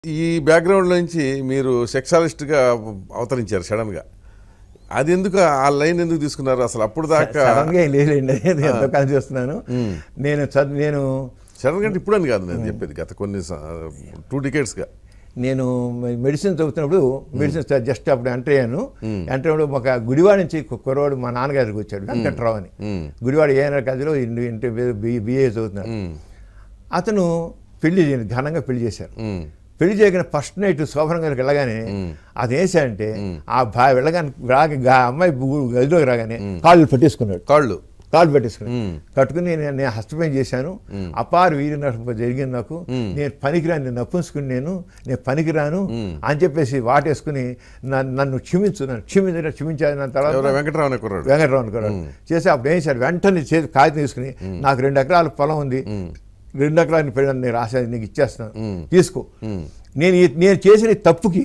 ఈ బ్యాక్గ్రౌండ్ నుంచి మీరు సెక్సాలిస్ట్గా అవతరించారు సడన్గా అది ఎందుకు ఆ లైన్ ఎందుకు తీసుకున్నారు అసలు అప్పుడు దాకా సడన్ గా ఏం లేదండి ఎంతో కాలం చేస్తున్నాను నేను చదువు నేను సడన్గా అంటే ఇప్పుడు అని కాదు నేను చెప్పేది గత కొన్ని టూ డికేట్స్గా నేను మెడిసిన్ చదువుతున్నప్పుడు మెడిసిన్ జస్ట్ అప్పుడు ఎంటర్ అయ్యాను ఎంటర్ అయ్యాడు ఒక గుడివాడ నుంచి ఒక కుర్రవాడు మా నాన్నగారికి వచ్చాడు వెంకట్రావు అని గుడివాడ ఏఎన్ఆర్ కాలేజీలో ఇంటి బిఏ చదువుతున్నాడు అతను పెళ్లి చేయను ఘనంగా పెళ్లి చేశారు పెళ్లి చేయగానే ఫస్ట్ నైట్ శోభనం గారికి వెళ్ళగానే అది వేసాడంటే ఆ బా వెళ్ళగానే రాగా గా- అమ్మాయి గు- గదిలోకి రాగానే కాళ్ళు పట్టేసుకున్నాడు కాళ్ళు కాళ్ళు పెట్టేసుకుని కట్టుకుని నేను నేను హస్తమయం చేశాను అపార వీరి జరిగింది నాకు నేను పనికిరాను నేను నప్పుంచుకుని నేను నేను పనికిరాను అని చెప్పేసి వాటేసుకుని నన్ను నన్ను క్షమించు నన్ను క్షమించ క్షమించాను దాని తర్వాత ఎవరో వెంకటరావు అనే కుర్రాడు వెంకటరావు అనుకున్నాడు చేసి అప్పుడు ఏం చేశారు వెంటనే చేతి కాగితం తీసుకుని నాకు రెండు ఎకరాల పొలం ఉంది రెండు ఎకరాల పెళ్ళి నేను రాశాను నీకు ఇచ్చేస్తాను తీసుకో నేను ఈ- నేను చేసిన ఈ తప్పుకి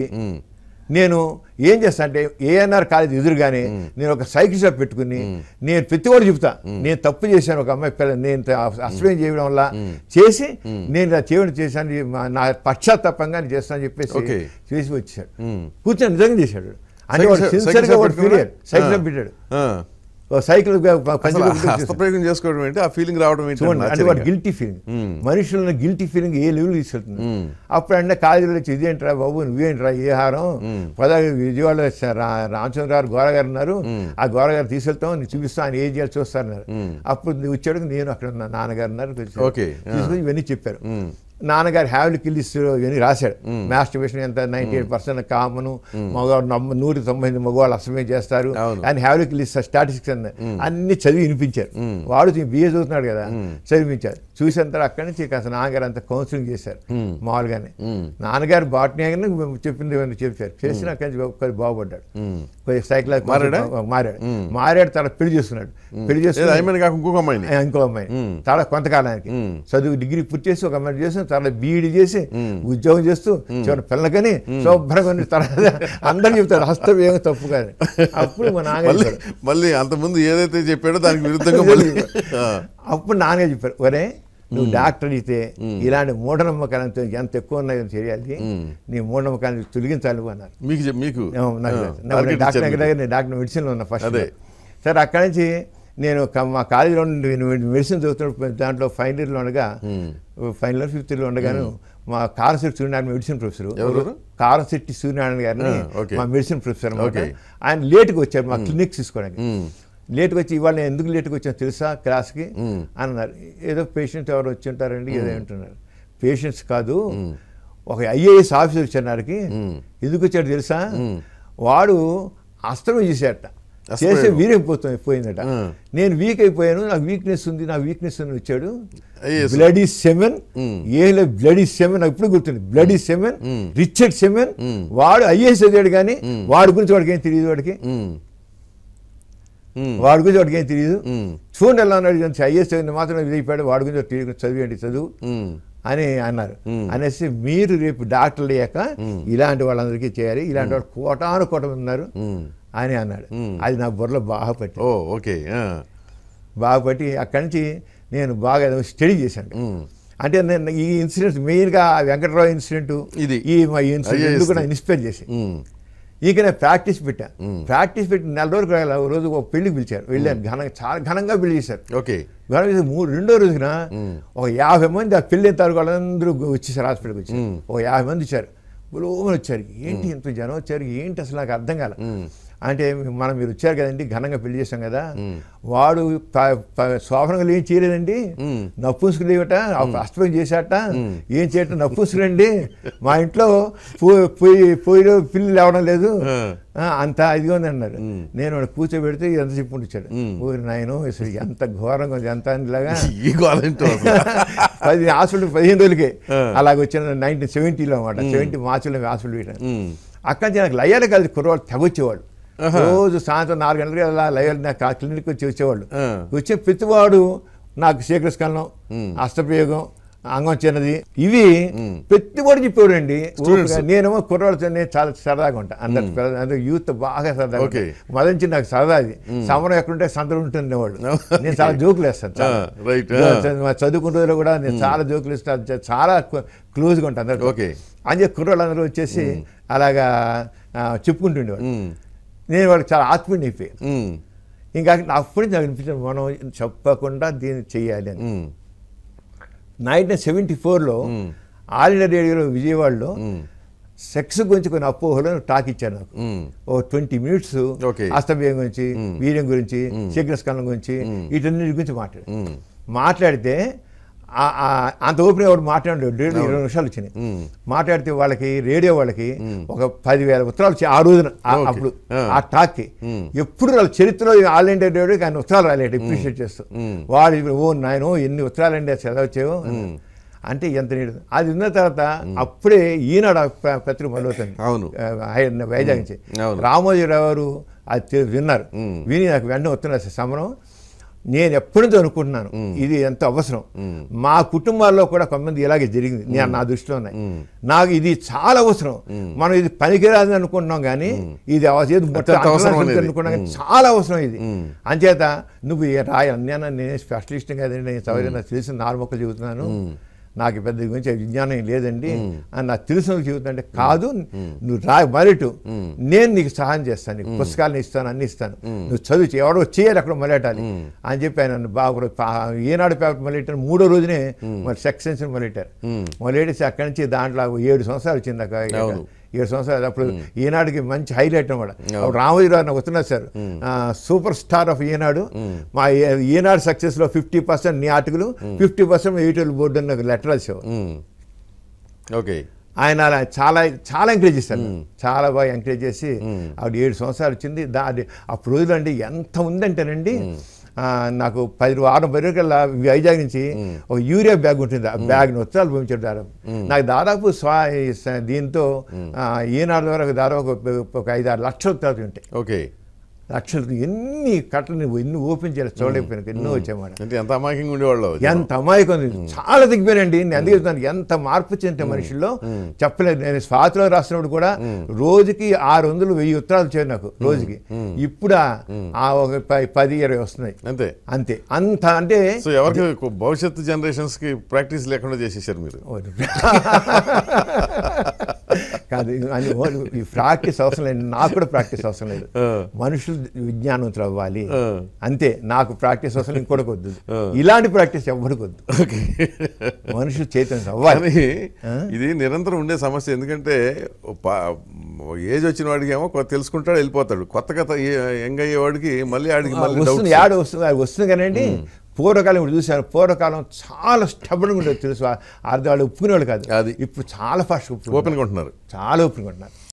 నేను ఏం చేస్తా అంటే ఏఎన్ఆర్ కాలేజ్ ఎదురుగానే నేను ఒక సైకిల్ షాప్ పెట్టుకుని నేను ప్రతి కూడా చెప్తా నేను తప్పు చేశాను ఒక అమ్మాయి పిల్ల నేను అశ్వయం చేయడం వల్ల చేసి నేను ఇలా చేయడం చేశాను ఈ మా- నా పశ్చాత్తాపంగా నేను చేస్తాను చెప్పేసి Okay. చేసి వచ్చాడు కూర్చొని నిజంగా చేశాడు అంటే సైకిల్ వాడు షాప్- సిన్సియర్గా సైకిల్ షాప్ వాడు పెట్టుకున్నాడా? ఫీల్ సైకిల్ ఆ. షాప్ పెట్టాడు ఆ. ఓ సైకిల్ గా ప- అసలు పంచి ఆ కొట్టుకుని చేశాడు. హస్తప్రయోగం చేసుకోవడం ఏంటి ఆ ఫీలింగ్ రావడం ఏంటి చూడండి అంటే వాడు ఆశ్చర్యంగా. గిల్టీ ఫీలింగ్ మనుషులను గిల్టీ ఫీలింగ్ ఏ లెవెల్ తీసుకెళ్తుంది అప్పుడు అంటే కాలేజీలో వచ్చి ఇదేంట్రా బాబు నువ్వేంట్రా ఏ హారం పదా విజయవాడలో వచ్చా- రా- రామచంద్ర గారు గోరగారు ఉన్నారు ఆ గోరగారు తీసుకెళ్తాం నీకు చూపిస్తాం ఆయన ఏం చేయాలి చూస్తారన్నారు అప్పుడు నువ్వు వచ్చాడు నేను అక్కడ ఉన్నా నాన్నగారు ఉన్నారు వచ్చారు. Okay. తీసుకొని ఇవన్నీ చెప్పారు నాన్నగారు హ్యావ్లీ కిల్లిస్ ఇవన్నీ రాశాడు మాస్టర్బేషన్ ఎంత నైన్టీ ఎయిట్ పర్సెంట్ కామను మగవాడు నమ్మ నూరు తొంభై ఎనిమిది మగవాళ్ళు అసమయం చేస్తారు అవును. అండ్ హ్యావ్లీ కిల్లిస్ స్టాటిస్టిక్స్ అన్న అన్ని చదివి వినిపించారు వాడు బిఏ చదువుతున్నాడు కదా చదివించారు చూసిన తర్వాత అక్కడి నుంచి కాస్త నాన్నగారు అంత కౌన్సిలింగ్ చేశారు మామూలుగానే నాన్నగారు బాటనీ అని చెప్పింది ఏమైనా చెప్పారు చేసిన అక్కడి నుంచి కొద్ది బాగుపడ్డాడు కొద్ది సైకిల్ మారాడా? మారాడు మారాడు తర్వాత పెళ్లి చేసుకున్నాడు పెళ్లి ఏదో చేసుకుని అయిపోయింది కాక ఇంకొక అమ్మాయిని ఆ, ఇంకో అమ్మాయి తర్వాత కొంతకాలానికి చదువు డిగ్రీ పూర్తి చేసి ఒక అమ్మాయి చేసి తర్వాత బీఈడి చేసి ఉద్యోగం చేస్తూ చివరి పిల్లకని శుభ్రంగా ఉండి తర్వాత అందరూ చెప్తారు హస్తం ఏమో తప్పు కాదు అప్పుడు మా నాన్న మళ్ళీ చెప్పారు. మళ్ళీ అంతకుముందు ఏదైతే చెప్పాడో దానికి విరుద్ధంగా మళ్ళీ ఆ. అప్పుడు నాన్నగారు చెప్పారు ఒరే నువ్వు డాక్టర్ అయితే ఇలాంటి మూఢనమ్మకాలతో ఎంత ఎక్కువ ఉన్నాయో తెలియాలి నీ మూఢనమ్మకాలను తొలగించాలి నువ్వు అన్నారు మీకు చెప్- మీకు ఏమో నాకు ఆ, తెలుసు. నాకు target డాక్టర్ ఇచ్చారు దగ్గర మీకు. నేను డాక్టర్ మెడిసిన్లో ఉన్నా ఫస్ట్ అదే. సరే అక్కడి నుంచి నేను క- మా కాలేజీలో ఉండి నేను మెడిసిన్ చదువుతున్నప్పుడు దాంట్లో ఫైనల్ ఇయర్లో ఉండగా ఫైనల్ ఇయర్ ఫిఫ్త్ ఇయర్లో ఉండగాను మా కారశెట్టి సూర్యనారాయణ మెడిసిన్ ప్రొఫెసర్ ఎవరు? కారశెట్టి సూర్యనారాయణ గారిని ఆ, ఓకే. మా మెడిసిన్ ప్రొఫెసర్ అన్నమాట. ఓకే. ఆయన లేట్గా వచ్చారు మా క్లినిక్ తీసుకోవడానికి లేట్గా వచ్చి ఇవాళ నేను ఎందుకు లేట్గా వచ్చాను తెలుసా క్లాస్కి అన్నారు ఏదో పేషెంట్ ఎవరు వచ్చి ఉంటారండి ఏదో అంటున్నారు పేషెంట్స్ కాదు ఒక ఐఏఎస్ ఆఫీసర్ వచ్చారు నాడికి ఎందుకు వచ్చాడు తెలుసా వాడు అస్త్రం చేశాడట చేస్తే అస్త్రమేమో. వీరే పోతుంది పోయిందట నేను వీక్ అయిపోయాను నాకు వీక్నెస్ ఉంది నా వీక్నెస్ అని వచ్చాడు IAS. బ్లడీ సెమెన్ ఏలో బ్లడీ సెమెన్ నాకు ఇప్పుడు గుర్తుంది బ్లడీ సెమెన్ రిచర్డ్ సెమెన్ వాడు ఐఏఎస్ చదివాడు కానీ వాడి గురించి వాడికి ఏం తెలియదు వాడికి ఉమ్. ఉమ్. వాడి గురించి వాడికి ఏం తెలియదు ఉమ్. చూడండి ఎలా ఉన్నాడు ఐఏఎస్ చదివింది మాత్రం ఇది అయిపోయాడు వాడి గురించి వాడికి తెలియదు చదివేయండి చదువు ఉమ్. అని అన్నారు అనేసి మీరు రేపు డాక్టర్లు అయ్యాక ఇలాంటి వాళ్ళందరికీ చేయాలి ఇలాంటి వాళ్ళు కోటాను కోట మంది ఉన్నారు అని అన్నాడు అది నా బుర్రలో బాగా పట్టి ఓ ఓకే ఆ. బాగా పట్టి అక్కడి నుంచి నేను బాగా స్టడీ చేశాను అంటే నేను ఈ ఇన్సిడెంట్ మెయిన్గా ఆ వెంకటరావు ఇన్సిడెంట్ ఇది. ఈ మా ఇన్సిడెంట్ IAS రెండు కూడా ఇన్స్పైర్ చేసి ఉమ్. ఇక నేను ప్రాక్టీస్ పెట్టా ప్రాక్టీస్ పెట్టి నెల రోజులు రాయాలి. ఒక రోజు ఒక పెళ్లికి పిలిచారు వెళ్ళాను ఘనంగా చాలా ఘనంగా పెళ్లి చేశారు ఓకే ఘనంగా చేసి మూడు రెండో రోజున ఒక యాభై మంది ఆ పెళ్లి తాలూకు వాళ్ళందరూ వచ్చేసారు హాస్పిటల్కి వచ్చి ఒక యాభై మంది వచ్చారు బులోమని వచ్చారు ఏంటి ఇంత జనం వచ్చారు ఏంటి అసలు నాకు అర్థం కాల అంటే మనం మీరు వచ్చారు కదండి ఘనంగా పెళ్లి చేశాం కదా వాడు ప- ప- శోభనంగా ఏం చేయలేదండి నప్పుసుకులు ఏమిట అస్తమయం చేశాట ఏం చేయటం నప్పుసుకులండి మా ఇంట్లో పో- పొయ్యి పొయ్యిలో పిల్లి లేవడం లేదు ఆ, అంత ఇదిగా ఉంది అన్నారు నేను వాడు కూర్చోబెడితే ఎంత చెప్పుకుంటూ వచ్చాడు ఊరి నాయన అసలు ఎంత ఘోరంగా ఉంది ఎంత ఇలాగా ఈ గోలంటూ అసలు. పది హాస్పిటల్ పదిహేను రోజులకే అలాగ వచ్చిన నైన్టీన్ సెవెంటీలో అనమాట సెవెంటీ మార్చిలో హాస్పిటల్ పెట్టాను ఉమ్. అక్కడి నుంచి నాకు లయ్యాలి కలిసి కుర్రవాళ్ళు తెగొచ్చేవాడు రోజు సాయంత్రం నాలుగు గంటలకి అలా లయ్యాలి నాకు ఆ క్లినిక్ వచ్చి వచ్చేవాళ్ళు ఆ. వచ్చే ప్రతివాడు నాకు శేఖరస్కలనం అష్టప్రయోగం అంగం చిన్నది ఇవి ప్రతి కూడా చెప్పేవాడండి ఊరికే నేనేమో కుర్రాడితో నేను చాలా సరదాగా ఉంటా అందరు పిల్ల- అందరూ యూత్ బాగా సరదాగా Okay. ఉంటా. మొదటి నుంచి నాకు సరదా అది సమరం ఎక్కడుంటే సందరు ఉంటుంది వాళ్ళు నేను చాలా జోకులు వేస్తాను చాలా. Ah, right, చ- ah. చ- మా చదువుకుంటూ కూడా నేను చాలా జోకులు ఇస్తాను చ- చాలా క్లోజ్గా ఉంటాను అందరితో Okay. అని చెప్పి కుర్రాళ్ళందరూ వచ్చేసి అలాగా ఆ, చెప్పుకుంటుండేవాడు ఉమ్, నేను వాళ్ళకి చాలా ఆత్మీయుని అయిపోయాను ఉమ్, ఇంకా అప్పటి నుంచి నాకు అనిపించింది మనం చెప్పకుండా దీన్ని చెయ్యాలి అని ఉమ్, నైన్టీన్ సెవెంటీ ఫోర్లో ఆల్ ఇండియా రేడియోలో విజయవాడలో సెక్స్ గురించి కొన్ని అపోహలు టాక్ ఇచ్చారు నాకు ఉమ్. ఓ ట్వంటీ మినిట్స్ Okay. అస్తవ్యం గురించి వీర్యం గురించి శీఘ్రస్కలనం గురించి వీటన్నిటి గురించి మాట్లాడు మాట్లాడితే ఆ- ఆ- అంత ఓపెన్ ఎవరు మాట్లాడాడు డేఢ ఇరవై నిమిషాలు వచ్చినాయి మాట్లాడితే వాళ్ళకి రేడియో వాళ్ళకి ఒక పదివేల ఉత్తరాలు వచ్చాయి ఆ రోజున ఆ- Okay. అప్పుడు ఆ. ఆ టాక్కి ఎప్పుడు వాళ్ళ చరిత్రలో ఆల్ ఇండియా రేడియోకి ఆయన ఉత్తరాలు రాలేదు అప్రిషియేట్ చేస్తూ వాడు ఓ నాయనో ఎన్ని ఉత్తరాలు అండి చదవచ్చేవో అంటే ఎంత నీడు అది ఉన్న తర్వాత అప్పుడే ఈనాడు ఆ ప- పత్రిక మొదలవుతుంది అవును. ఆ, హై- వైజాగ్ నుంచి అవును. రామోజీరావు గారు అది తె- విన్నారు విని నాకు వెంటనే వస్తున్నారు సమరం నేను ఎప్పటి నుంచో అనుకుంటున్నాను ఇది ఎంత అవసరం మా కుటుంబాల్లో కూడా కొంతమంది ఇలాగే జరిగింది నేను నా దృష్టిలో ఉన్నాయి నాకు ఇది చాలా అవసరం మనం ఇది పనికిరాదని అనుకుంటున్నాం కానీ ఇది అవ- ఏది మొత్తం అత్యంత అవసరం అంతరార్థం అనేది. అనుకున్నాం కానీ చాలా అవసరం ఇది అంచేత నువ్వు ఏ రాయ నేను నేను స్పెషలిస్ట్ కదండి నేను చదివి నాకు తెలిసిన నాలుగు మొక్కలు చెబుతున్నాను నాకు పెద్ద దీని గురించి విజ్ఞానం లేదండి అని నాకు తెలిసిన చెబుతుంటే కాదు నువ్వు రా మరిటు నేను నీకు సహాయం చేస్తాను నీకు పుస్తకాలను ఇస్తాను అన్ని ఇస్తాను నువ్వు చదువు ఎవడో చేయాలి అక్కడ మొదలెట్టాలి అని చెప్పి ఆయన బాగా పా- ఈనాడు పేపర్ మొదలెట్టాను మూడో రోజునే మరి సెక్షన్స్ మొదలెట్టారు మొదలెట్టేసి అక్కడి నుంచి దాంట్లో ఏడు సంవత్సరాలు వచ్చింది నాకు అవును. ఏడు సంవత్సరాలు అప్పుడు ఈనాడుకి మంచి హైలైట్ అనమాట అప్పుడు రామోజీరావు నాకు వస్తున్నారు sir super star of Eenadu మా ఈ- ఈనాడు సక్సెస్లో ఫిఫ్టీ పర్సెంట్ నీ article fifty percent editorial board అని నాకు లెటర్ రాసేవారు ఉమ్. ఓకే ఆయన అలా చాలా చాలా ఎంకరేజ్ చేశారు చాలా బాగా ఎంకరేజ్ చేసి ఆవిడ ఏడు సంవత్సరాలు వచ్చింది దా అది అప్పుడు రోజులు అండి ఎంత ఉందంటేనండి ఆ, నాకు పది వారం పది రోజులకల్లా వైజాగ్ నుంచి ఒక యూరియా బ్యాగ్ ఉంటుంది ఆ బ్యాగ్ని ఉత్తరాలు పంపించాడు దాదాపు నాకు దాదాపు స్వా ఈ స- దీంతో ఆ, ఈనాడు ద్వారా దాదాపు ఒక ఒక ఐదు ఆరు లక్షల ఉత్తరాలు ఉంటాయి ఓకే లక్షలు ఎన్ని కట్టలు నువ్వు ఎన్ని ఓపెన్ చేయాలి చూడలేకపోయినా ఎన్నో వచ్చాయన్నమాట అంటే ఎంత అమాయకంగా ఉండేవాళ్ళు ఎంత అమాయకం ఉంది. చాలా దిగిపోయానండి నేను అందుకే చెప్తున్నాను ఎంత మార్పు చెందిన మనుషుల్లో చెప్పలేదు నేను స్వాతిలో రాసినప్పుడు కూడా రోజుకి ఆరు వందలు వెయ్యి ఉత్తరాలు వచ్చాయి నాకు రోజుకి ఇప్పుడు ఆ- ఆ ఒక ప- పది ఇరవై వస్తున్నాయి అంతే అంతే అంత అంటే సో ఎవరికి కొ- భవిష్యత్తు జనరేషన్స్ కి ప్రాక్టీస్ లేకుండా చేసేసారు మీరు కాదు ఇది అని ఓ- ఈ ప్రాక్టీస్ అవసరం లేదు నాకు కూడా ప్రాక్టీస్ అవసరం లేదు ఆ. మనుషులు విజ్ఞానవంతులు అవ్వాలి ఆ. అంతే నాకు ప్రాక్టీస్ అవసరం ఇంకోటికి వద్దు ఇలాంటి ప్రాక్టీస్ ఎవరికి వద్దు ఓకే మనుషులు చైతన్యం అవ్వాలి కానీ ఇది నిరంతరం ఉండే సమస్య ఎందుకంటే ఓ పా- ఏజ్ వచ్చిన వాడికి ఏమో కొ- తెలుసుకుంటాడు వెళ్ళిపోతాడు కొత్తగా త- ఏ- యంగ్ అయ్యేవాడికి మళ్ళీ ఆడికి మళ్ళీ వస్తుంది డౌట్స్ యాడ వస్తుంది అది వస్తుంది కానండి పూర్వకాలం ఇప్పుడు చూసాను పూర్వకాలం చాలా స్టబన్గా ఉండేది తెలుసు అర్థం వాళ్ళు ఒప్పుకునేవాళ్ళు కాదు అది. ఇప్పుడు చాలా ఫాస్ట్ ఓపెన్గా ఉంటున్నారు చాలా ఒప్పుకుంటున్నారు